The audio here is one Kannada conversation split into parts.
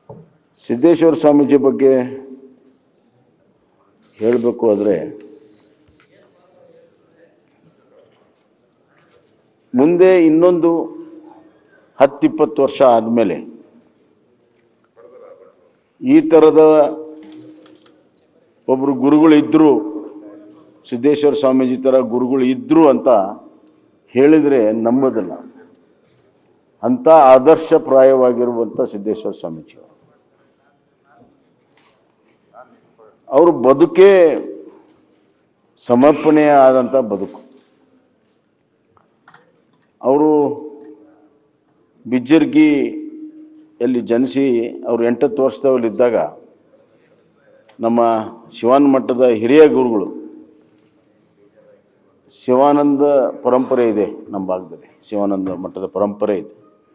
ಸಿದ್ದೇಶ್ವರ ಸ್ವಾಮೀಜಿ ಬಗ್ಗೆ ಹೇಳಬೇಕು ಆದರೆ ಮುಂದೆ ಇನ್ನೊಂದು ಹತ್ತಿಪ್ಪತ್ತು ವರ್ಷ ಆದಮೇಲೆ ಈ ಥರದ ಒಬ್ಬರು ಗುರುಗಳು ಇದ್ದರು ಸಿದ್ದೇಶ್ವರ ಸ್ವಾಮೀಜಿ ಥರ ಗುರುಗಳು ಇದ್ದರು ಅಂತ ಹೇಳಿದರೆ ನಂಬೋದಿಲ್ಲ ಅಂಥ ಆದರ್ಶಪ್ರಾಯವಾಗಿರುವಂಥ ಸಿದ್ದೇಶ್ವರ ಸ್ವಾಮೀಜಿ ಅವರು. ಅವರು ಬದುಕೇ ಸಮರ್ಪಣೆ ಆದಂಥ ಬದುಕು ಅವರು ಬಿಜ್ಜರ್ಗಿ ಎಲ್ಲಿ ಜನಿಸಿ ಅವರು ಎಂಟತ್ತು ವರ್ಷದವಲ್ಲಿದ್ದಾಗ ನಮ್ಮ ಶಿವಾನ ಮಠದ ಹಿರಿಯ ಗುರುಗಳು ಶಿವಾನಂದ ಪರಂಪರೆ ಇದೆ ನಮ್ಮ ಭಾಗದಲ್ಲಿ ಶಿವಾನಂದ ಮಠದ ಪರಂಪರೆ ಇದೆ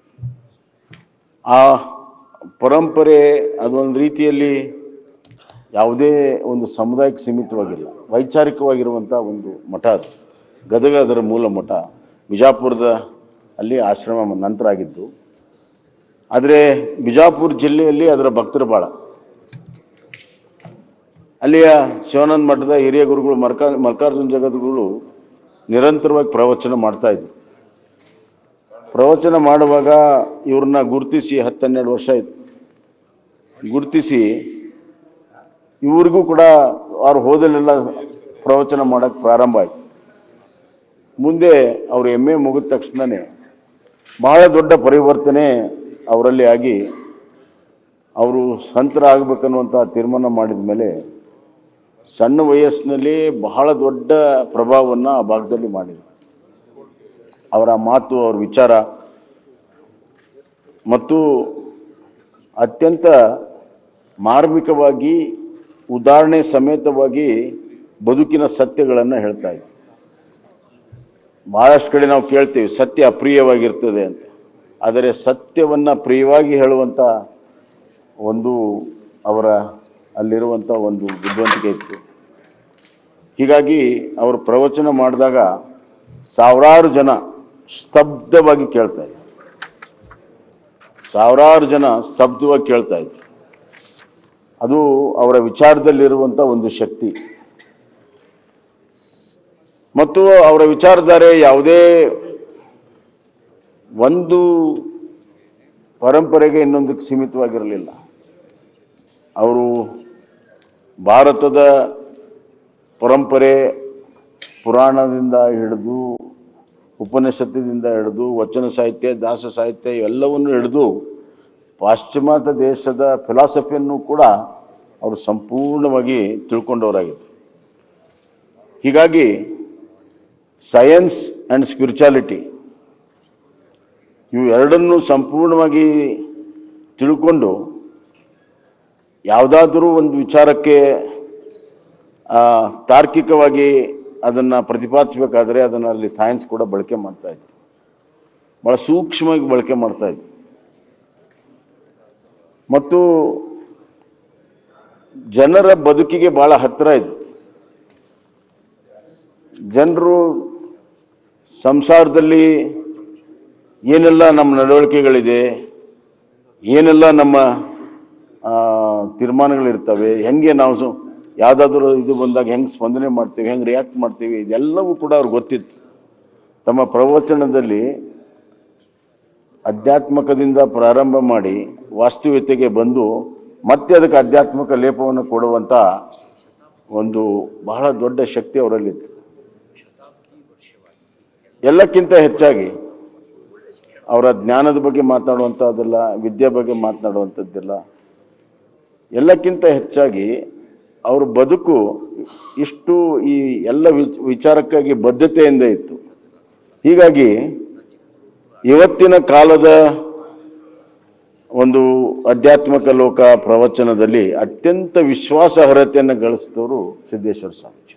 ಆ ಪರಂಪರೆ ಅದೊಂದು ರೀತಿಯಲ್ಲಿ ಯಾವುದೇ ಒಂದು ಸಮುದಾಯಕ್ಕೆ ಸೀಮಿತವಾಗಿಲ್ಲ ವೈಚಾರಿಕವಾಗಿರುವಂಥ ಒಂದು ಮಠ ಅದು ಗದಗ ಅದರ ಮೂಲ ಮಠ ಬಿಜಾಪುರದ ಅಲ್ಲಿ ಆಶ್ರಮ ನಂತರ ಆಗಿದ್ದು ಆದರೆ ಬಿಜಾಪುರ ಜಿಲ್ಲೆಯಲ್ಲಿ ಅದರ ಭಕ್ತರು ಭಾಳ ಅಲ್ಲಿಯ ಶಿವಾನಂದ ಮಠದ ಹಿರಿಯ ಗುರುಗಳು ಮಲ್ಕಾ ಮಲ್ಲಿಕಾರ್ಜುನ ಜಗದ್ಗುರು ನಿರಂತರವಾಗಿ ಪ್ರವಚನ ಮಾಡ್ತಾ ಇದ್ರು ಪ್ರವಚನ ಮಾಡುವಾಗ ಇವ್ರನ್ನ ಗುರುತಿಸಿ ಹತ್ತೆರಡು ವರ್ಷ ಆಯಿತು ಗುರುತಿಸಿ ಇವ್ರಿಗೂ ಕೂಡ ಅವ್ರು ಹೋದಲ್ಲೆಲ್ಲ ಪ್ರವಚನ ಮಾಡೋಕ್ಕೆ ಪ್ರಾರಂಭ ಆಯಿತು ಮುಂದೆ ಅವರು ಎಮ್ ಎ ಮುಗಿದ ತಕ್ಷಣವೇ ಬಹಳ ದೊಡ್ಡ ಪರಿವರ್ತನೆ ಅವರಲ್ಲಿ ಆಗಿ ಅವರು ಸಂತರಾಗಬೇಕನ್ನುವಂಥ ತೀರ್ಮಾನ ಮಾಡಿದ ಮೇಲೆ ಸಣ್ಣ ವಯಸ್ಸಿನಲ್ಲಿ ಬಹಳ ದೊಡ್ಡ ಪ್ರಭಾವವನ್ನು ಆ ಭಾಗದಲ್ಲಿ ಮಾಡಿದರು ಅವರ ಮಾತು ಅವ್ರ ವಿಚಾರ ಮತ್ತು ಅತ್ಯಂತ ಮಾರ್ಮಿಕವಾಗಿ ಉದಾಹರಣೆ ಸಮೇತವಾಗಿ ಬದುಕಿನ ಸತ್ಯಗಳನ್ನು ಹೇಳ್ತಾ ಇದ್ರು ಬಹಳಷ್ಟು ಕಡೆ ನಾವು ಕೇಳ್ತೀವಿ ಸತ್ಯ ಅಪ್ರಿಯವಾಗಿರ್ತದೆ ಅಂತ ಆದರೆ ಸತ್ಯವನ್ನು ಪ್ರಿಯವಾಗಿ ಹೇಳುವಂಥ ಒಂದು ಅವರ ಅಲ್ಲಿರುವಂಥ ಒಂದು ಬುದ್ಧಿವಂತಿಕೆ ಇತ್ತು ಹೀಗಾಗಿ ಅವರು ಪ್ರವಚನ ಮಾಡಿದಾಗ ಸಾವಿರಾರು ಜನ ಸ್ತಬ್ಧವಾಗಿ ಕೇಳ್ತಾ ಇದ್ರು ಸಾವಿರಾರು ಜನ ಸ್ತಬ್ಧವಾಗಿ ಕೇಳ್ತಾ ಇದ್ರು ಅದು ಅವರ ವಿಚಾರದಲ್ಲಿರುವಂಥ ಒಂದು ಶಕ್ತಿ ಮತ್ತು ಅವರ ವಿಚಾರಧಾರೆ ಯಾವುದೇ ಒಂದು ಪರಂಪರೆಗೆ ಇನ್ನೊಂದಕ್ಕೆ ಸೀಮಿತವಾಗಿರಲಿಲ್ಲ ಅವರು ಭಾರತದ ಪರಂಪರೆ ಪುರಾಣದಿಂದ ಹಿಡಿದು ಉಪನಿಷತ್ತಿನಿಂದ ಹಿಡಿದು ವಚನ ಸಾಹಿತ್ಯ ದಾಸ ಸಾಹಿತ್ಯ ಇವೆಲ್ಲವನ್ನು ಹಿಡಿದು ಪಾಶ್ಚಿಮಾತ್ಯ ದೇಶದ ಫಿಲಾಸಫಿಯನ್ನು ಕೂಡ ಅವರು ಸಂಪೂರ್ಣವಾಗಿ ತಿಳ್ಕೊಂಡವರಾಗಿದ್ದರು ಹೀಗಾಗಿ ಸೈನ್ಸ್ ಆ್ಯಂಡ್ ಸ್ಪಿರಿಚುಯಾಲಿಟಿ ಇವು ಎರಡನ್ನೂ ಸಂಪೂರ್ಣವಾಗಿ ತಿಳ್ಕೊಂಡು ಯಾವುದಾದರೂ ಒಂದು ವಿಚಾರಕ್ಕೆ ಆ, ತಾರ್ಕಿಕವಾಗಿ ಅದನ್ನು ಪ್ರತಿಪಾದಿಸಬೇಕಾದ್ರೆ ಅದನ್ನು ಅಲ್ಲಿ ಸೈನ್ಸ್ ಕೂಡ ಬಳಕೆ ಮಾಡ್ತಾ ಇದ್ರು ಭಾಳ ಸೂಕ್ಷ್ಮವಾಗಿ ಬಳಕೆ ಮಾಡ್ತಾ ಇದ್ರು ಮತ್ತು ಜನರ ಬದುಕಿಗೆ ಭಾಳ ಹತ್ತಿರ ಇತ್ತು ಜನರು ಸಂಸಾರದಲ್ಲಿ ಏನೆಲ್ಲ ನಮ್ಮ ನಡವಳಿಕೆಗಳಿದೆ ಏನೆಲ್ಲ ನಮ್ಮ ಆ, ತೀರ್ಮಾನಗಳಿರ್ತವೆ ಹೆಂಗೆ ನಾವು ಸು ಯಾವುದಾದ್ರೂ ಇದು ಬಂದಾಗ ಹೆಂಗೆ ಸ್ಪಂದನೆ ಮಾಡ್ತೀವಿ ಹೆಂಗೆ ರಿಯಾಕ್ಟ್ ಮಾಡ್ತೀವಿ ಇದೆಲ್ಲವೂ ಕೂಡ ಅವ್ರಿಗೆ ಗೊತ್ತಿತ್ತು ತಮ್ಮ ಪ್ರವಚನದಲ್ಲಿ ಅಧ್ಯಾತ್ಮಕದಿಂದ ಪ್ರಾರಂಭ ಮಾಡಿ ವಾಸ್ತವಿಕತೆಗೆ ಬಂದು ಮತ್ತೆ ಅದಕ್ಕೆ ಆಧ್ಯಾತ್ಮಿಕ ಲೇಪವನ್ನು ಕೊಡುವಂಥ ಒಂದು ಬಹಳ ದೊಡ್ಡ ಶಕ್ತಿ ಅವರಲ್ಲಿತ್ತು ಎಲ್ಲಕ್ಕಿಂತ ಹೆಚ್ಚಾಗಿ ಅವರ ಜ್ಞಾನದ ಬಗ್ಗೆ ಮಾತನಾಡುವಂಥದ್ದೆಲ್ಲ ವಿದ್ಯೆ ಬಗ್ಗೆ ಮಾತನಾಡುವಂಥದ್ದಿಲ್ಲ ಎಲ್ಲಕ್ಕಿಂತ ಹೆಚ್ಚಾಗಿ ಅವ್ರ ಬದುಕು ಇಷ್ಟು ಈ ಎಲ್ಲ ವಿಚ್- ವಿಚಾರಕ್ಕಾಗಿ ಬದ್ಧತೆಯಿಂದ ಇತ್ತು ಹೀಗಾಗಿ ಇವತ್ತಿನ ಕಾಲದ ಒಂದು ಆಧ್ಯಾತ್ಮಿಕ ಲೋಕ ಪ್ರವಚನದಲ್ಲಿ ಅತ್ಯಂತ ವಿಶ್ವಾಸಾರ್ಹತೆಯನ್ನು ಗಳಿಸಿದವರು ಸಿದ್ದೇಶ್ವರ ಸ್ವಾಮೀಜಿ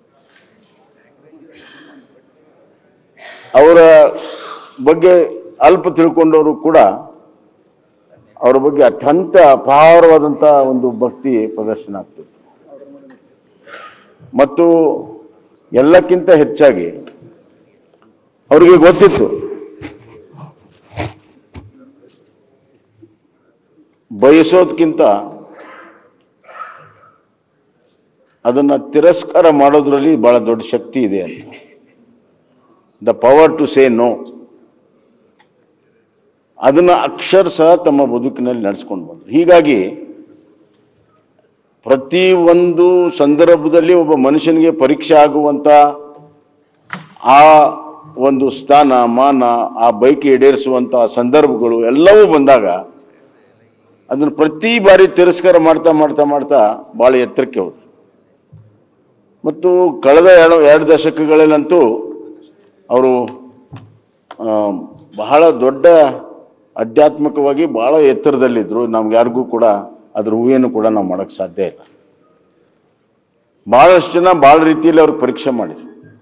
ಅವರ ಬಗ್ಗೆ ಅಲ್ಪ ತಿಳ್ಕೊಂಡವರು ಕೂಡ ಅವರ ಬಗ್ಗೆ ಅತ್ಯಂತ ಅಪಾರವಾದಂಥ ಒಂದು ಭಕ್ತಿ ಪ್ರದರ್ಶನ ಆಗ್ತಿತ್ತು ಮತ್ತು ಎಲ್ಲಕ್ಕಿಂತ ಹೆಚ್ಚಾಗಿ ಅವರಿಗೆ ಗೊತ್ತಿತ್ತು ಬಯಸೋದಕ್ಕಿಂತ ಅದನ್ನು ತಿರಸ್ಕಾರ ಮಾಡೋದ್ರಲ್ಲಿ ಭಾಳ ದೊಡ್ಡ ಶಕ್ತಿ ಇದೆ ಅಂತ the power to say no ಅದನ್ನು ಅಕ್ಷರ ಸಹ ತಮ್ಮ ಬದುಕಿನಲ್ಲಿ ನಡೆಸ್ಕೊಂಡು ಬಂದರು ಹೀಗಾಗಿ ಪ್ರತಿ ಒಂದು ಸಂದರ್ಭದಲ್ಲಿ ಒಬ್ಬ ಮನುಷ್ಯನಿಗೆ ಪರೀಕ್ಷೆ ಆಗುವಂಥ ಆ ಒಂದು ಸ್ಥಾನ ಮಾನ ಆ ಬೈಕಿ ಈಡೇರಿಸುವಂಥ ಸಂದರ್ಭಗಳು ಎಲ್ಲವೂ ಬಂದಾಗ ಅದನ್ನು ಪ್ರತಿ ಬಾರಿ ತಿರಸ್ಕಾರ ಮಾಡ್ತಾ ಮಾಡ್ತಾ ಮಾಡ್ತಾ ಭಾಳ ಎತ್ತರಕ್ಕೆ ಹೋದ್ರು ಮತ್ತು ಕಳೆದ ಎರಡು ಎರಡು ದಶಕಗಳಲ್ಲಂತೂ ಅವರು ಆ, ಬಹಳ ದೊಡ್ಡ ಆಧ್ಯಾತ್ಮಿಕವಾಗಿ ಬಹಳ ಎತ್ತರದಲ್ಲಿದ್ದರು ನಮ್ಗೆ ಯಾರಿಗೂ ಕೂಡ ಅದ್ರ ಊಹೆಯನ್ನು ಕೂಡ ನಾವು ಮಾಡೋಕ್ಕೆ ಸಾಧ್ಯ ಇಲ್ಲ ಭಾಳಷ್ಟು ಜನ ಭಾಳ ರೀತಿಯಲ್ಲಿ ಅವ್ರಿಗೆ ಪರೀಕ್ಷೆ ಮಾಡಿದ್ರು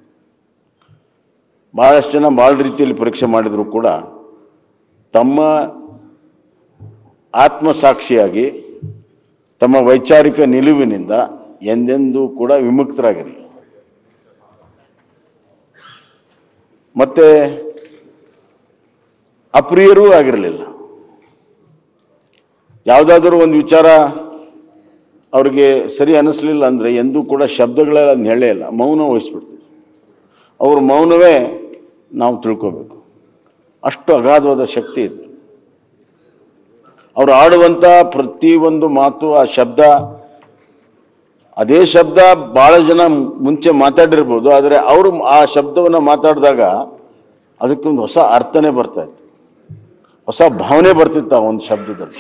ಭಾಳಷ್ಟು ಜನ ಭಾಳ ರೀತಿಯಲ್ಲಿ ಪರೀಕ್ಷೆ ಮಾಡಿದ್ರು ಕೂಡ ತಮ್ಮ ಆತ್ಮಸಾಕ್ಷಿಯಾಗಿ ತಮ್ಮ ವೈಚಾರಿಕ ನಿಲುವಿನಿಂದ ಎಂದೆಂದೂ ಕೂಡ ವಿಮುಕ್ತರಾಗಿರಲಿಲ್ಲ ಮತ್ತೆ ಅಪ್ರಿಯರೂ ಆಗಿರಲಿಲ್ಲ ಯಾವುದಾದ್ರೂ ಒಂದು ವಿಚಾರ ಅವ್ರಿಗೆ ಸರಿ ಅನ್ನಿಸ್ಲಿಲ್ಲ ಅಂದರೆ ಎಂದೂ ಕೂಡ ಶಬ್ದಗಳೆಲ್ಲ ಅದನ್ನ ಹೇಳೇ ಇಲ್ಲ ಮೌನ ವಹಿಸ್ಬಿಡ್ತೀವಿ ಅವ್ರ ಮೌನವೇ ನಾವು ತಿಳ್ಕೋಬೇಕು ಅಷ್ಟು ಅಗಾಧವಾದ ಶಕ್ತಿ ಇತ್ತು ಅವ್ರು ಆಡುವಂಥ ಪ್ರತಿಯೊಂದು ಮಾತು ಆ ಶಬ್ದ ಅದೇ ಶಬ್ದ ಭಾಳ ಜನ ಮುಂಚೆ ಮಾತಾಡಿರ್ಬೋದು ಆದರೆ ಅವರು ಆ ಶಬ್ದವನ್ನು ಮಾತಾಡಿದಾಗ ಅದಕ್ಕೊಂದು ಹೊಸ ಅರ್ಥನೇ ಬರ್ತಾ ಇತ್ತು ಹೊಸ ಭಾವನೆ ಬರ್ತಿತ್ತು ಆ ಒಂದು ಶಬ್ದದಲ್ಲಿ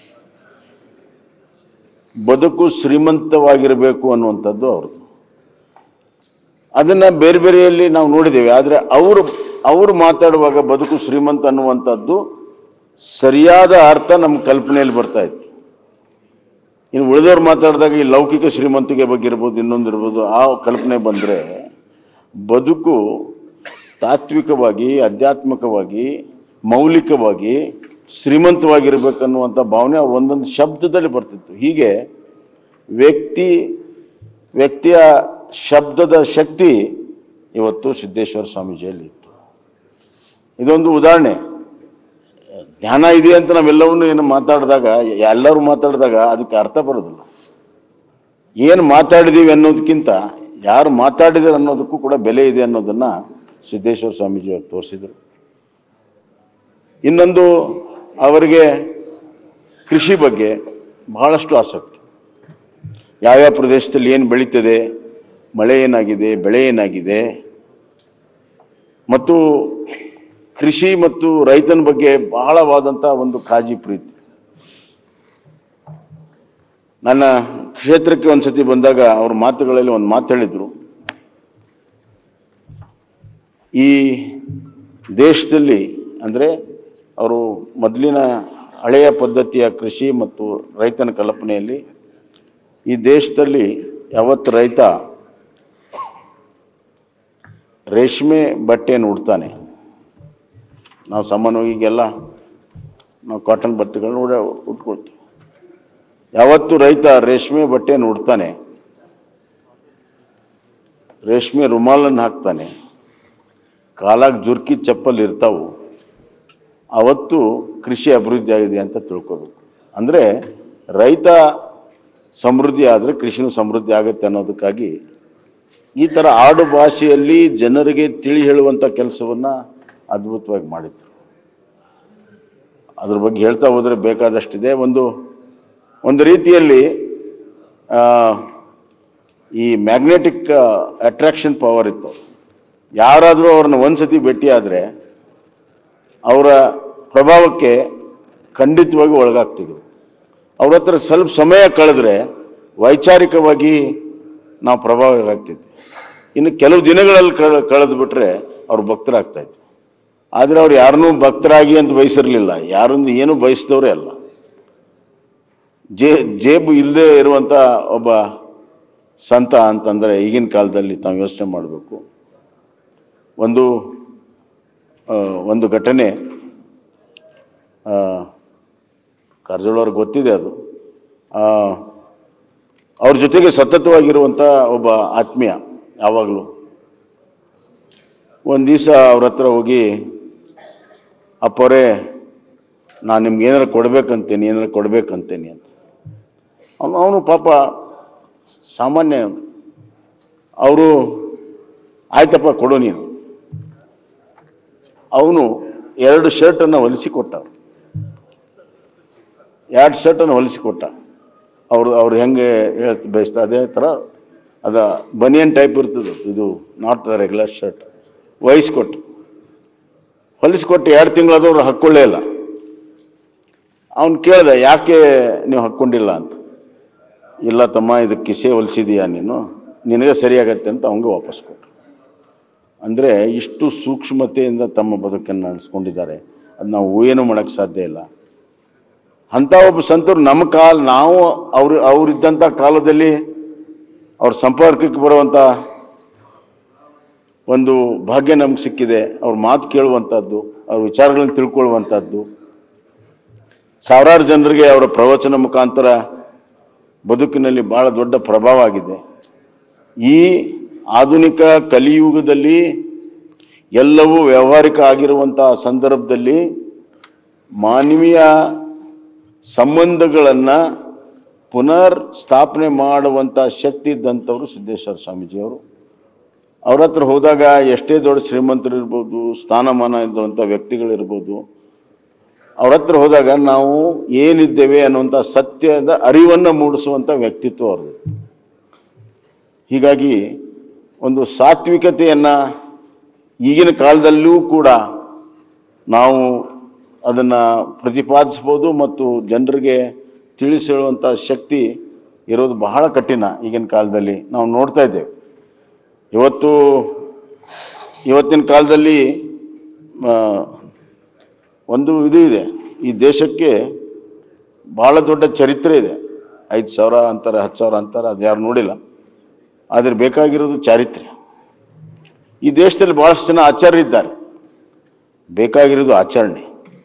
ಬದುಕು ಶ್ರೀಮಂತವಾಗಿರಬೇಕು ಅನ್ನುವಂಥದ್ದು ಅವ್ರದ್ದು ಅದನ್ನ ಬೇರೆ ಬೇರೆಯಲ್ಲಿ ನಾವು ನೋಡಿದ್ದೇವೆ ಆದರೆ ಅವರು ಅವರು ಮಾತಾಡುವಾಗ ಬದುಕು ಶ್ರೀಮಂತ ಅನ್ನುವಂಥದ್ದು ಸರಿಯಾದ ಅರ್ಥ ನಮ್ಮ ಕಲ್ಪನೆಯಲ್ಲಿ ಬರ್ತಾ ಇತ್ತು ಇನ್ನು ಉಳಿದವ್ರು ಮಾತಾಡಿದಾಗ ಈ ಲೌಕಿಕ ಶ್ರೀಮಂತಿಕೆ ಬಗ್ಗೆ ಇರ್ಬೋದು ಇನ್ನೊಂದು ಇರ್ಬೋದು ಆ ಕಲ್ಪನೆ ಬಂದರೆ ಬದುಕು ತಾತ್ವಿಕವಾಗಿ ಆಧ್ಯಾತ್ಮಿಕವಾಗಿ ಮೌಲಿಕವಾಗಿ ಶ್ರೀಮಂತವಾಗಿರ್ಬೇಕನ್ನುವಂಥ ಭಾವನೆ ಅವ್ರ ಒಂದೊಂದು ಶಬ್ದದಲ್ಲಿ ಬರ್ತಿತ್ತು ಹೀಗೆ ವ್ಯಕ್ತಿ ವ್ಯಕ್ತಿಯ ಶಬ್ದದ ಶಕ್ತಿ ಇವತ್ತು ಸಿದ್ದೇಶ್ವರ ಸ್ವಾಮೀಜಿಯಲ್ಲಿ ಇತ್ತು ಇದೊಂದು ಉದಾಹರಣೆ ಜ್ಞಾನ ಇದೆ ಅಂತ ನಾವೆಲ್ಲವನ್ನು ಏನು ಮಾತಾಡಿದಾಗ ಎಲ್ಲರೂ ಮಾತಾಡಿದಾಗ ಅದಕ್ಕೆ ಅರ್ಥ ಬರೋದಿಲ್ಲ ಏನು ಮಾತಾಡಿದೀವಿ ಅನ್ನೋದಕ್ಕಿಂತ ಯಾರು ಮಾತಾಡಿದಾರೆ ಅನ್ನೋದಕ್ಕೂ ಕೂಡ ಬೆಲೆ ಇದೆ ಅನ್ನೋದನ್ನು ಸಿದ್ದೇಶ್ವರ ಸ್ವಾಮೀಜಿ ಅವರು ತೋರಿಸಿದರು ಇನ್ನೊಂದು ಅವರಿಗೆ ಕೃಷಿ ಬಗ್ಗೆ ಬಹಳಷ್ಟು ಆಸಕ್ತಿ ಯಾವ್ಯಾವ ಪ್ರದೇಶದಲ್ಲಿ ಏನು ಬೆಳೀತದೆ ಮಳೆ ಏನಾಗಿದೆ ಬೆಳೆ ಏನಾಗಿದೆ ಮತ್ತು ಕೃಷಿ ಮತ್ತು ರೈತನ ಬಗ್ಗೆ ಬಹಳವಾದಂಥ ಒಂದು ಕಾಳಜಿ ಪ್ರೀತಿ ನನ್ನ ಕ್ಷೇತ್ರಕ್ಕೆ ಒಂದ್ಸತಿ ಬಂದಾಗ ಅವ್ರ ಮಾತುಗಳಲ್ಲಿ ಒಂದು ಮಾತು ಹೇಳಿದರು ಈ ದೇಶದಲ್ಲಿ ಅಂದರೆ ಅವರು ಮೊದಲಿನ ಹಳೆಯ ಪದ್ಧತಿಯ ಕೃಷಿ ಮತ್ತು ರೈತನ ಕಲ್ಪನೆಯಲ್ಲಿ ಈ ದೇಶದಲ್ಲಿ ಯಾವತ್ತು ರೈತ ರೇಷ್ಮೆ ಬಟ್ಟೆಯನ್ನು ಉಡ್ತಾನೆ ನಾವು ಸಾಮಾನ್ಯವಾಗಿ ಈಗೆಲ್ಲ ನಾವು ಕಾಟನ್ ಬಟ್ಟೆಗಳನ್ನ ಉಡ ಉಟ್ಕೊಳ್ತೀವಿ ಯಾವತ್ತು ರೈತ ರೇಷ್ಮೆ ಬಟ್ಟೆಯನ್ನು ಉಡ್ತಾನೆ ರೇಷ್ಮೆ ರುಮಾಲನ್ನು ಹಾಕ್ತಾನೆ ಕಾಲಾಗ ಜುರ್ಕಿ ಚಪ್ಪಲ್ ಇರ್ತಾವು ಅವತ್ತು ಕೃಷಿ ಅಭಿವೃದ್ಧಿ ಆಗಿದೆ ಅಂತ ತಿಳ್ಕೋಬೇಕು ಅಂದರೆ ರೈತ ಸಮೃದ್ಧಿ ಆದರೆ ಕೃಷಿನೂ ಸಮೃದ್ಧಿ ಆಗುತ್ತೆ ಅನ್ನೋದಕ್ಕಾಗಿ ಈ ಥರ ಆಡು ಭಾಷೆಯಲ್ಲಿ ಜನರಿಗೆ ತಿಳಿ ಹೇಳುವಂಥ ಕೆಲಸವನ್ನು ಅದ್ಭುತವಾಗಿ ಮಾಡಿದ್ರು ಅದ್ರ ಬಗ್ಗೆ ಹೇಳ್ತಾ ಹೋದರೆ ಬೇಕಾದಷ್ಟಿದೆ ಒಂದು ಒಂದು ರೀತಿಯಲ್ಲಿ ಆ, ಈ ಮ್ಯಾಗ್ನೆಟಿಕ್ ಅಟ್ರಾಕ್ಷನ್ ಪವರ್ ಇತ್ತು ಯಾರಾದರೂ ಅವ್ರನ್ನ ಒಂದ್ಸತಿ ಭೇಟಿಯಾದರೆ ಅವರ ಪ್ರಭಾವಕ್ಕೆ ಖಂಡಿತವಾಗಿ ಒಳಗಾಗ್ತಿದ್ವು ಅವ್ರ ಹತ್ರ ಸ್ವಲ್ಪ ಸಮಯ ಕಳೆದ್ರೆ ವೈಚಾರಿಕವಾಗಿ ನಾವು ಪ್ರಭಾವ ಆಗ್ತಿದ್ವಿ ಇನ್ನು ಕೆಲವು ದಿನಗಳಲ್ಲಿ ಕಳೆ ಕಳೆದು ಬಿಟ್ರೆ ಅವ್ರು ಭಕ್ತರಾಗ್ತಾ ಇದ್ರು ಆದರೆ ಅವ್ರು ಯಾರನ್ನೂ ಭಕ್ತರಾಗಿ ಅಂತ ಬಯಸಿರಲಿಲ್ಲ ಯಾರೊಂದು ಏನು ಬಯಸಿದವರೇ ಅಲ್ಲ ಜೇ ಜೇಬು ಇಲ್ಲದೆ ಇರುವಂಥ ಒಬ್ಬ ಸಂತ ಅಂತಂದರೆ ಈಗಿನ ಕಾಲದಲ್ಲಿ ತಾವು ಯೋಚನೆ ಮಾಡಬೇಕು ಒಂದು ಆ, ಒಂದು ಘಟನೆ ಆ, ಕಾರಜೋಳವ್ರಿಗೆ ಗೊತ್ತಿದೆ ಅದು ಆ, ಅವ್ರ ಜೊತೆಗೆ ಸತತವಾಗಿರುವಂಥ ಒಬ್ಬ ಆತ್ಮೀಯ ಯಾವಾಗಲೂ ಒಂದು ದಿವಸ ಅವ್ರ ಹತ್ರ ಹೋಗಿ ಅಪ್ಪರೇ ನಾನು ನಿಮ್ಗೆ ಏನಾರ ಕೊಡ್ಬೇಕಂತೇನೆ ಏನಾರ ಕೊಡ್ಬೇಕಂತೇನೆ ಅಂತ ಅವನು ಅವನು ಪಾಪ ಸಾಮಾನ್ಯ ಅವರು ಆಯ್ತಪ್ಪ ಕೊಡು ನೀನು ಅವನು ಎರಡು ಶರ್ಟನ್ನು ಹೊಲಿಸಿ ಕೊಟ್ಟ ಎರಡು ಶರ್ಟನ್ನು ಹೊಲಿಸಿ ಕೊಟ್ಟ ಅವರು ಅವ್ರು ಹೆಂಗೆ ಹೇಳ್ತ ಬಯಸ್ತಾ ಅದೇ ಥರ ಅದ ಬನಿಯನ್ ಟೈಪ್ ಇರ್ತದೆ ಇದು ನಾಟ್ ದ ರೆಗ್ಯುಲರ್ ಶರ್ಟ್ ವಹಿಸ್ಕೊಟ್ಟು ಹೊಲಿಸ್ಕೊಟ್ಟು ಎರಡು ತಿಂಗಳಾದವ್ರು ಹಾಕ್ಕೊಳ್ಳೇ ಇಲ್ಲ ಅವನು ಕೇಳ್ದೆ ಯಾಕೆ ನೀವು ಹಾಕ್ಕೊಂಡಿಲ್ಲ ಅಂತ ಇಲ್ಲ ತಮ್ಮ ಇದು ಕಿಸೆ ಹೊಲಿಸಿದೀಯಾ ನೀನು ನಿನಗೆ ಸರಿಯಾಗತ್ತೆ ಅಂತ ಅವಂಗೆ ವಾಪಸ್ ಕೊಟ್ಟರು ಅಂದರೆ ಇಷ್ಟು ಸೂಕ್ಷ್ಮತೆಯಿಂದ ತಮ್ಮ ಬದುಕನ್ನು ನಡೆಸ್ಕೊಂಡಿದ್ದಾರೆ ಅದು ನಾವು ಊಹೆನೂ ಮಾಡೋಕ್ಕೆ ಸಾಧ್ಯ ಇಲ್ಲ ಅಂಥ ಒಬ್ಬ ಸಂತರು ನಮ್ಮ ಕಾಲ ನಾವು ಅವ್ರು ಅವರಿದ್ದಂಥ ಕಾಲದಲ್ಲಿ ಅವ್ರ ಸಂಪರ್ಕಕ್ಕೆ ಬರುವಂಥ ಒಂದು ಭಾಗ್ಯ ನಮ್ಗೆ ಸಿಕ್ಕಿದೆ ಅವ್ರ ಮಾತು ಕೇಳುವಂಥದ್ದು ಅವ್ರ ವಿಚಾರಗಳನ್ನು ತಿಳ್ಕೊಳ್ಳುವಂಥದ್ದು ಸಾವಿರಾರು ಜನರಿಗೆ ಅವರ ಪ್ರವಚನ ಮುಖಾಂತರ ಬದುಕಿನಲ್ಲಿ ಭಾಳ ದೊಡ್ಡ ಪ್ರಭಾವ ಆಗಿದೆ ಈ ಆಧುನಿಕ ಕಲಿಯುಗದಲ್ಲಿ ಎಲ್ಲವೂ ವ್ಯಾವಹಾರಿಕ ಆಗಿರುವಂಥ ಸಂದರ್ಭದಲ್ಲಿ ಮಾನವೀಯ ಸಂಬಂಧಗಳನ್ನು ಪುನರ್ ಸ್ಥಾಪನೆ ಮಾಡುವಂಥ ಶಕ್ತಿ ಇದ್ದಂಥವ್ರು ಸಿದ್ದೇಶ್ವರ ಸ್ವಾಮೀಜಿಯವರು ಅವ್ರ ಹತ್ರ ಹೋದಾಗ ಎಷ್ಟೇ ದೊಡ್ಡ ಶ್ರೀಮಂತರು ಇರ್ಬೋದು ಸ್ಥಾನಮಾನ ಇದ್ದಂಥ ವ್ಯಕ್ತಿಗಳಿರ್ಬೋದು ಅವ್ರ ಹತ್ರ ಹೋದಾಗ ನಾವು ಏನಿದ್ದೇವೆ ಅನ್ನುವಂಥ ಸತ್ಯದ ಅರಿವನ್ನು ಮೂಡಿಸುವಂಥ ವ್ಯಕ್ತಿತ್ವ ಅವ್ರದ್ದು ಹೀಗಾಗಿ ಒಂದು ಸಾತ್ವಿಕತೆಯನ್ನು ಈಗಿನ ಕಾಲದಲ್ಲೂ ಕೂಡ ನಾವು ಅದನ್ನು ಪ್ರತಿಪಾದಿಸ್ಬೋದು ಮತ್ತು ಜನರಿಗೆ ತಿಳಿಸಿ ಹೇಳುವಂಥ ಶಕ್ತಿ ಇರೋದು ಬಹಳ ಕಠಿಣ ಈಗಿನ ಕಾಲದಲ್ಲಿ ನಾವು ನೋಡ್ತಾ ಇದ್ದೇವೆ ಇವತ್ತು ಇವತ್ತಿನ ಕಾಲದಲ್ಲಿ ಆ, ಒಂದು ಇದು ಇದೆ ಈ ದೇಶಕ್ಕೆ ಭಾಳ ದೊಡ್ಡ ಚರಿತ್ರೆ ಇದೆ ಐದು ಸಾವಿರ ಅಂತಾರೆ ಹತ್ತು ಸಾವಿರ ಅಂತಾರೆ ಅದು ಯಾರು ನೋಡಿಲ್ಲ ಆದರೆ ಬೇಕಾಗಿರೋದು ಚಾರಿತ್ರ್ಯ ಈ ದೇಶದಲ್ಲಿ ಭಾಳಷ್ಟು ಜನ ಆಚಾರ್ಯರಿದ್ದಾರೆ ಬೇಕಾಗಿರೋದು ಆಚರಣೆ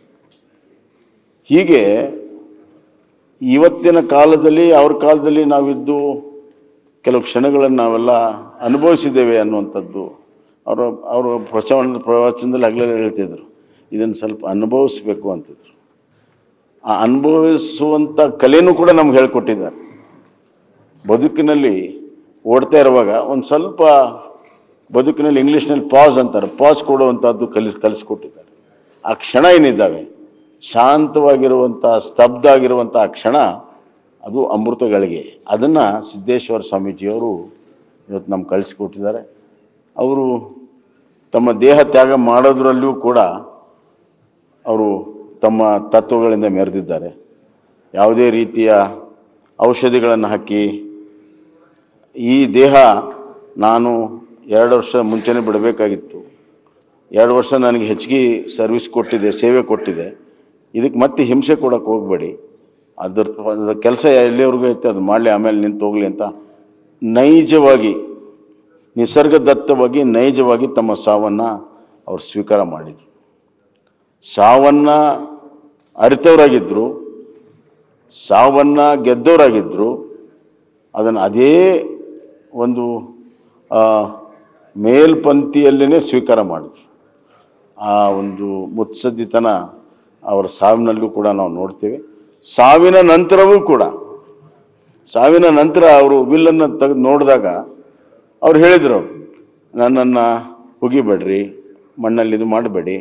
ಹೀಗೆ ಇವತ್ತಿನ ಕಾಲದಲ್ಲಿ ಅವ್ರ ಕಾಲದಲ್ಲಿ ನಾವಿದ್ದು ಕೆಲವು ಕ್ಷಣಗಳನ್ನು ನಾವೆಲ್ಲ ಅನುಭವಿಸಿದ್ದೇವೆ ಅನ್ನುವಂಥದ್ದು ಅವರು ಅವರು ಪ್ರಚವನ ಪ್ರವಚನದಲ್ಲಿ ಹಗಲೇ ಹೇಳ್ತಿದ್ರು ಇದನ್ನು ಸ್ವಲ್ಪ ಅನುಭವಿಸ್ಬೇಕು ಅಂತಿದ್ರು ಆ ಅನುಭವಿಸುವಂಥ ಕಲೆನೂ ಕೂಡ ನಮ್ಗೆ ಹೇಳ್ಕೊಟ್ಟಿದ್ದಾರೆ ಬದುಕಿನಲ್ಲಿ ಓಡ್ತಾ ಇರುವಾಗ ಒಂದು ಸ್ವಲ್ಪ ಬದುಕಿನಲ್ಲಿ ಇಂಗ್ಲೀಷ್ನಲ್ಲಿ ಪಾಸ್ ಅಂತಾರೆ ಪಾಸ್ ಕೊಡುವಂಥದ್ದು ಕಲಿಸ್ ಕಲಿಸ್ಕೊಟ್ಟಿದ್ದಾರೆ ಆ ಕ್ಷಣ ಏನಿದ್ದಾವೆ ಶಾಂತವಾಗಿರುವಂಥ ಸ್ತಬ್ಧ ಆಗಿರುವಂಥ ಆ ಕ್ಷಣ ಅದು ಅಮೃತಗಳಿಗೆ ಅದನ್ನು ಸಿದ್ದೇಶ್ವರ ಸ್ವಾಮೀಜಿಯವರು ಇವತ್ತು ನಮ್ಗೆ ಕಳಿಸ್ಕೊಟ್ಟಿದ್ದಾರೆ ಅವರು ತಮ್ಮ ದೇಹ ತ್ಯಾಗ ಮಾಡೋದ್ರಲ್ಲಿಯೂ ಕೂಡ ಅವರು ತಮ್ಮ ತತ್ವಗಳಿಂದ ಮೆರೆದಿದ್ದಾರೆ ಯಾವುದೇ ರೀತಿಯ ಔಷಧಿಗಳನ್ನು ಹಾಕಿ ಈ ದೇಹ ನಾನು ಎರಡು ವರ್ಷ ಮುಂಚೆನೇ ಬಿಡಬೇಕಾಗಿತ್ತು ಎರಡು ವರ್ಷ ನನಗೆ ಹೆಚ್ಚಿಗೆ ಸರ್ವಿಸ್ ಕೊಟ್ಟಿದೆ ಸೇವೆ ಕೊಟ್ಟಿದೆ ಇದಕ್ಕೆ ಮತ್ತೆ ಹಿಂಸೆ ಕೊಡೋಕೆ ಹೋಗಬೇಡಿ ಅದ್ರ ಅದ್ರ ಕೆಲಸ ಎಲ್ಲಿವರೆಗೂ ಐತೆ ಅದು ಮಾಡಲಿ ಆಮೇಲೆ ನಿಂತು ಹೋಗಲಿ ಅಂತ ನೈಜವಾಗಿ ನಿಸರ್ಗದತ್ತವಾಗಿ ನೈಜವಾಗಿ ತಮ್ಮ ಸಾವನ್ನು ಅವ್ರು ಸ್ವೀಕಾರ ಮಾಡಿದರು ಸಾವನ್ನು ಅರಿತವರಾಗಿದ್ದರು ಸಾವನ್ನು ಗೆದ್ದವರಾಗಿದ್ದರು ಅದನ್ನು ಅದೇ ಒಂದು ಆ, ಮೇಲ್ಪಂಕ್ತಿಯಲ್ಲೇ ಸ್ವೀಕಾರ ಮಾಡಿದ್ರು ಆ ಒಂದು ಮುತ್ಸದ್ದಿತನ ಅವರ ಸಾವಿನಲ್ಲೂ ಕೂಡ ನಾವು ನೋಡ್ತೇವೆ ಸಾವಿನ ನಂತರವೂ ಕೂಡ ಸಾವಿನ ನಂತರ ಅವರು ವಿಲ್ಲನ್ನು ತೆಗೆದು ನೋಡಿದಾಗ ಅವ್ರು ಹೇಳಿದರು ನನ್ನನ್ನು ಹುಗಿಬೇಡ್ರಿ ಮಣ್ಣಲ್ಲಿ ಇದು ಮಾಡಬೇಡಿ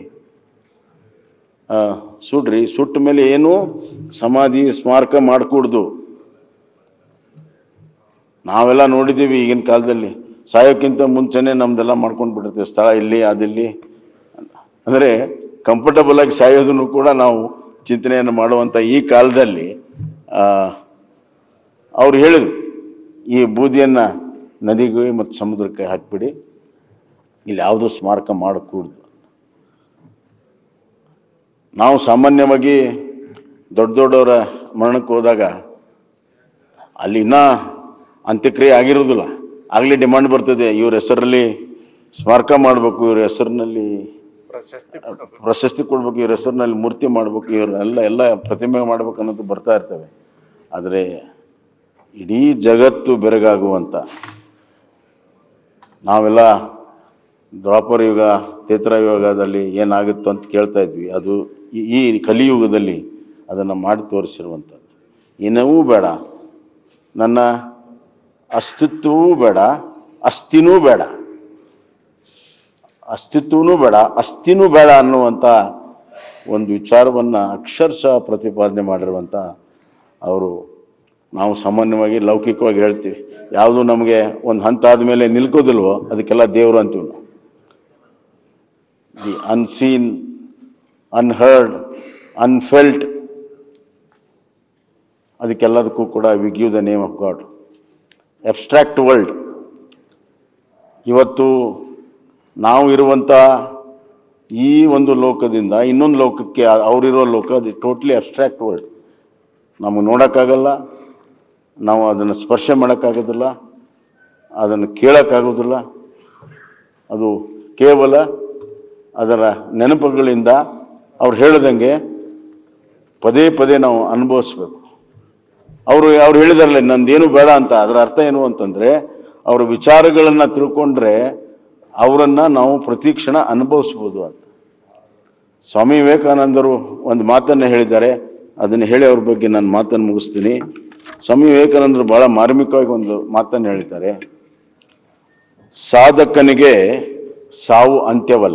ಸುಡ್ರಿ ಸುಟ್ಟ ಮೇಲೆ ಏನು ಸಮಾಧಿ ಸ್ಮಾರಕ ಮಾಡಿಕೊಡ್ದು ನಾವೆಲ್ಲ ನೋಡಿದ್ದೀವಿ ಈಗಿನ ಕಾಲದಲ್ಲಿ ಸಾಯೋಕ್ಕಿಂತ ಮುಂಚೆನೇ ನಮ್ದೆಲ್ಲ ಮಾಡ್ಕೊಂಡು ಬಿಟ್ಟಿರ್ತೀವಿ ಸ್ಥಳ ಇಲ್ಲಿ ಅದಿಲ್ಲಿ ಅಂದರೆ ಕಂಫರ್ಟಬಲ್ ಆಗಿ ಸಾಯೋದನ್ನು ಕೂಡ ನಾವು ಚಿಂತನೆಯನ್ನು ಮಾಡುವಂಥ ಈ ಕಾಲದಲ್ಲಿ ಆ, ಅವ್ರು ಹೇಳಿದ್ರು ಈ ಬೂದಿಯನ್ನು ನದಿಗೆ ಮತ್ತು ಸಮುದ್ರಕ್ಕೆ ಹಾಕಿಬಿಡಿ ಇಲ್ಲಿ ಯಾವುದೂ ಸ್ಮಾರಕ ಮಾಡಕೂಡ್ದು ನಾವು ಸಾಮಾನ್ಯವಾಗಿ ದೊಡ್ಡ ದೊಡ್ಡವರ ಮರಣಕ್ಕೆ ಹೋದಾಗ ಅಲ್ಲಿ ಇನ್ನೂ ಅಂತ್ಯಕ್ರಿಯೆ ಆಗಿರೋದಿಲ್ಲ ಆಗಲೇ ಡಿಮಾಂಡ್ ಬರ್ತದೆ ಇವ್ರ ಹೆಸರಲ್ಲಿ ಸ್ಮಾರಕ ಮಾಡಬೇಕು ಇವ್ರ ಹೆಸರಿನಲ್ಲಿ ಪ್ರಶಸ್ತಿ ಪ್ರಶಸ್ತಿ ಕೊಡ್ಬೇಕು ಇವ್ರ ಹೆಸರಿನಲ್ಲಿ ಮೂರ್ತಿ ಮಾಡಬೇಕು ಇವ್ರನ್ನೆಲ್ಲ ಎಲ್ಲ ಪ್ರತಿಮೆ ಮಾಡ್ಬೇಕು ಅನ್ನೋದು ಬರ್ತಾ ಇರ್ತವೆ ಆದರೆ ಇಡೀ ಜಗತ್ತು ಬೆರಗಾಗುವಂಥ ನಾವೆಲ್ಲ ದ್ವಾಪರ ಯುಗ ಯುಗದಲ್ಲಿ ಏನಾಗುತ್ತೋ ಅಂತ ಕೇಳ್ತಾ ಇದ್ವಿ ಅದು ಈ- ಈ ಕಲಿಯುಗದಲ್ಲಿ ಅದನ್ನು ಮಾಡಿ ತೋರಿಸಿರುವಂಥದ್ದು ಇನ್ನವೂ ಬೇಡ ನನ್ನ ಅಸ್ತಿತ್ವವೂ ಬೇಡ ಅಸ್ಥಿನೂ ಬೇಡ ಅಸ್ತಿತ್ವನೂ ಬೇಡ ಅಸ್ಥಿನೂ ಬೇಡ ಅನ್ನುವಂಥ ಒಂದು ವಿಚಾರವನ್ನು ಅಕ್ಷರಶಃ ಪ್ರತಿಪಾದನೆ ಮಾಡಿರುವಂಥ ಅವರು ನಾವು ಸಾಮಾನ್ಯವಾಗಿ ಲೌಕಿಕವಾಗಿ ಹೇಳ್ತೀವಿ ಯಾವುದು ನಮಗೆ ಒಂದು ಹಂತ ಆದಮೇಲೆ ನಿಲ್ಕೋದಿಲ್ವೋ ಅದಕ್ಕೆಲ್ಲ ದೇವರು ಅಂತೀವಿ ನಾವು ದಿ ಅನ್ಸೀನ್ ಅನ್ಹರ್ಡ್ ಅನ್ಫೆಲ್ಟ್ ಅದಕ್ಕೆಲ್ಲದಕ್ಕೂ ಕೂಡ we give the name of God abstract world ಇವತ್ತು ನಾವು ಇರುವಂಥ ಈ ಒಂದು ಲೋಕದಿಂದ ಇನ್ನೊಂದು ಲೋಕಕ್ಕೆ ಆ- ಅವರಿರೋ ಲೋಕ ಅದು ಟೋಟ್ಲಿ ಅಬ್ಸ್ಟ್ರಾಕ್ಟ್ ವರ್ಲ್ಡ್ ನಮಗೆ ನೋಡೋಕ್ಕಾಗಲ್ಲ ನಾವು ಅದನ್ನು ಸ್ಪರ್ಶ ಮಾಡೋಕ್ಕಾಗೋದಿಲ್ಲ ಅದನ್ನು ಕೇಳೋಕ್ಕಾಗೋದಿಲ್ಲ ಅದು ಕೇವಲ ಅದರ ನೆನಪುಗಳಿಂದ ಅವ್ರು ಹೇಳ್ದಂಗೆ ಪದೇ ಪದೇ ನಾವು ಅನುಭವಿಸ್ಬೇಕು ಅವರು ಅವ್ರು ಹೇಳಿದಾರಲ್ಲ ನಂದೇನು ಬೇಡ ಅಂತ ಅದರ ಅರ್ಥ ಏನು ಅಂತಂದರೆ ಅವರ ವಿಚಾರಗಳನ್ನು ತಿಳ್ಕೊಂಡ್ರೆ ಅವರನ್ನು ನಾವು ಪ್ರತಿಕ್ಷಣ ಅನುಭವಿಸ್ಬೋದು ಅಂತ ಸ್ವಾಮಿ ವಿವೇಕಾನಂದರು ಒಂದು ಮಾತನ್ನು ಹೇಳಿದ್ದಾರೆ ಅದನ್ನು ಹೇಳಿ ಅವ್ರ ಬಗ್ಗೆ ನಾನು ಮಾತನ್ನು ಮುಗಿಸ್ತೀನಿ ಸ್ವಾಮಿ ವಿವೇಕಾನಂದರು ಬಹಳ ಮಾರ್ಮಿಕವಾಗಿ ಒಂದು ಮಾತನ್ನು ಹೇಳಿದ್ದಾರೆ ಸಾಧಕನಿಗೆ ಸಾವು ಅಂತ್ಯವಲ್ಲ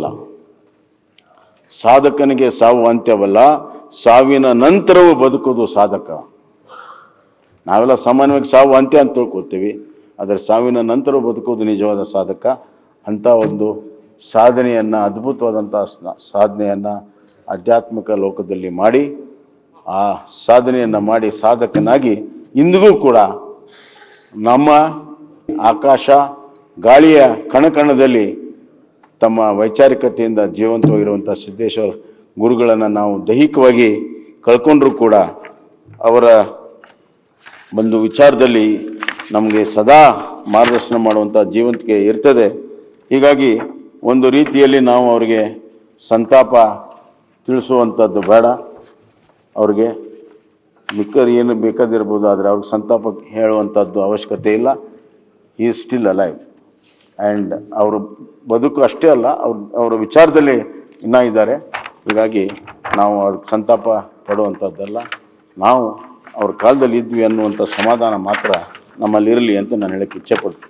ಸಾಧಕನಿಗೆ ಸಾವು ಅಂತ್ಯವಲ್ಲ ಸಾವಿನ ನಂತರವೂ ಬದುಕುವುದು ಸಾಧಕ ನಾವೆಲ್ಲ ಸಾಮಾನ್ಯವಾಗಿ ಸಾವು ಅಂತ್ಯ ಅಂತ ತಿಳ್ಕೊತೀವಿ ಆದರೆ ಸಾವಿನ ನಂತರ ಬದುಕುವುದು ನಿಜವಾದ ಸಾಧಕ ಅಂಥ ಒಂದು ಸಾಧನೆಯನ್ನು ಅದ್ಭುತವಾದಂಥ ಸ್ನ- ಸಾಧನೆಯನ್ನು ಆಧ್ಯಾತ್ಮಿಕ ಲೋಕದಲ್ಲಿ ಮಾಡಿ ಆ ಸಾಧನೆಯನ್ನು ಮಾಡಿ ಸಾಧಕನಾಗಿ ಇಂದಿಗೂ ಕೂಡ ನಮ್ಮ ಆಕಾಶ ಗಾಳಿಯ ಕಣಕಣದಲ್ಲಿ ತಮ್ಮ ವೈಚಾರಿಕತೆಯಿಂದ ಜೀವಂತವಾಗಿರುವಂಥ ಸಿದ್ದೇಶ್ವರ ಗುರುಗಳನ್ನು ನಾವು ದೈಹಿಕವಾಗಿ ಕಳ್ಕೊಂಡ್ರೂ ಕೂಡ ಅವರ ಒಂದು ವಿಚಾರದಲ್ಲಿ ನಮಗೆ ಸದಾ ಮಾರ್ಗದರ್ಶನ ಮಾಡುವಂಥ ಜೀವಂತಿಕೆ ಇರ್ತದೆ ಹೀಗಾಗಿ ಒಂದು ರೀತಿಯಲ್ಲಿ ನಾವು ಅವರಿಗೆ ಸಂತಾಪ ತಿಳಿಸುವಂಥದ್ದು ಬೇಡ ಅವ್ರಿಗೆ ಮಿಕ್ಕದು ಏನು ಬೇಕಾದಿರ್ಬೋದು ಆದರೆ ಅವ್ರಿಗೆ ಸಂತಾಪ ಹೇಳುವಂಥದ್ದು ಅವಶ್ಯಕತೆ ಇಲ್ಲ ಈ ಸ್ಟಿಲ್ ಅಲೈವ್ ಆ್ಯಂಡ್ ಅವರು ಬದುಕು ಅಷ್ಟೇ ಅಲ್ಲ ಅವ್ರ ಅವರ ವಿಚಾರದಲ್ಲಿ ಇನ್ನೂ ಇದ್ದಾರೆ ಹೀಗಾಗಿ ನಾವು ಅವ್ರಿಗೆ ಸಂತಾಪ ಪಡುವಂಥದ್ದಲ್ಲ ನಾವು ಅವ್ರ ಕಾಲದಲ್ಲಿ ಇದ್ವಿ ಅನ್ನುವಂಥ ಸಮಾಧಾನ ಮಾತ್ರ ನಮ್ಮಲ್ಲಿರಲಿ ಅಂತ ನಾನು ಹೇಳಕ್ಕೆ ಇಚ್ಛೆಪಡ್ತೀನಿ